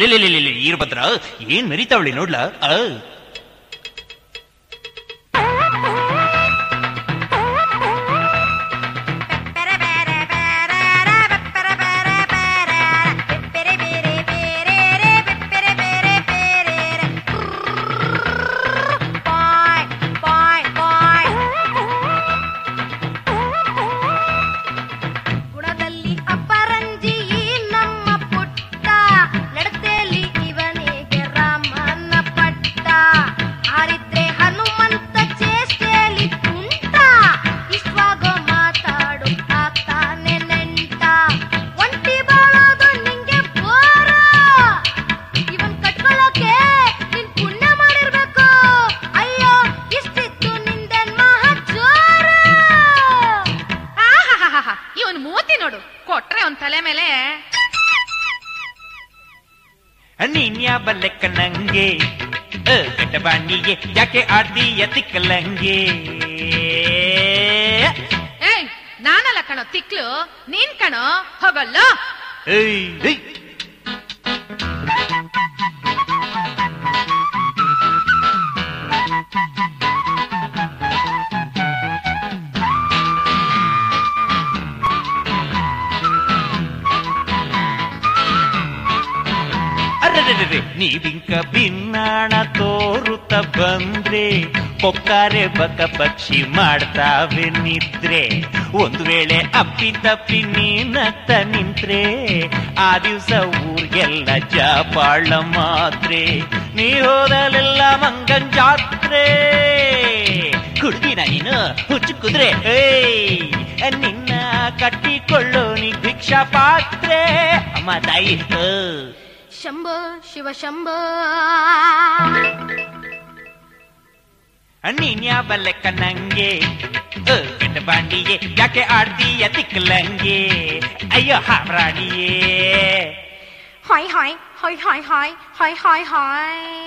Lily ಈರ್ಭದ್ರ ಏನ್ ಮೆರಿತಾವಳಿ ನೋಡ್ಲಾ ಆ ಗುಣದಲ್ಲಿ ಅಪರಂಜಿ ಈ ನಮ್ಮ ಪುಟ್ಟ ನಡತೆಯಲ್ಲಿ ಇವನಿಗೆ ರಾಮನ ಪಟ್ಟ ಆರಿದ್ರೆ ಹನುಮಂತ ಚೇಷ್ಟೆಯಲ್ಲಿ ಕುಂಟ ಇಷ್ವಾಗೋ ಮಾತಾಡು ಆಗ್ತಾನೆ ನೆಂಟ ಒಂಟಿ ಬಾಳೋದು ನಿಂಗೆ ಬೋರ ಇವನ್ ಕಟ್ಕೊಳ್ಳೋಕೆ ನೀನ್ ಪುಣ್ಯ ಮಾಡಿರ್ಬೇಕು ಅಯ್ಯೋ ಇಷ್ಟಿತ್ತು ನಿಂದನ್ ಮಹಾ ಜೋರ ಇವನ್ ಮೂತಿ ನೋಡು ಕೊಟ್ರೆ ಒಂದ್ ತಲೆ ಮೇಲೆ ನೀನ್ಯಾ ಬಲ್ಲೆಕ್ಕ ನಂಗೆ ಗಡ್ಡ ಬಾಂಡಿಗೆ ಯಾಕೆ ಆಡ್ದೀಯ ತಿಕ್ಕಲಂಗೆ ಏಯ್ ನಾನಲ್ಲ ಕಣೋ ತಿಕ್ಲು ನೀನ್ ಕಣೋ ಹೋಗಲ್ಲ ಏಯ್, ಏಯ್. ಅರೆರೆರೆ ನೀವಿಂಕ ಭಿನ್ನಾಣ ತೋರುತ್ತ ಬಂದ್ರೆ ಕೊಕ್ಕಾರೆ ಬಕ ಪಕ್ಷಿ ಮಾಡ್ತಾವೆ ನಿದ್ರೆ ಒಂದು ವೇಳೆ ಅಪ್ಪಿ ತಪ್ಪಿ ನೀನತ್ತ ನಿಂತ್ರೆ ಆ ದಿವಸ ಊರ್ಗೆಲ್ಲ ಜಾಪಾಳ ಮಾತ್ರೆ ನೀ ಹೋದಲೆಲ್ಲ ಮಂಗನ್ ಜಾತ್ರೆ ಕುಡ್ದಿನ ನೀನು ಹುಚ್ಚು ಕುದ್ರೆ ಏಯ್ ನಿನ್ನ ಕಟ್ಟಿಕೊಳ್ಳೋ ನೀ ಭಿಕ್ಷಾ ಪಾತ್ರೆ ಅಮ್ಮ ತಾಯಿ ಆ. ಶಂಭೋ ಶಿವ ಶಂಭೋ ನೀನ್ಯಾ ಬಲ್ಲೆಕ್ಕ ನಂಗೆ ಕೆಟ್ಟ ಬಾಂಡಿಗೆ ಯಾಕೆ ಆಡ್ತೀಯ ತಿಕ್ಕಲಂಗೆ ಅಯ್ಯೋ ಹಾಮ್ರಾಣಿಯೇ ಹಾಯ್ ಹಾಯ್ ಹಾಯ್ ಹಾಯ್ ಹಾಯ್ ಹಾಯ್ ಹಾಯ್ ಹಾಯ್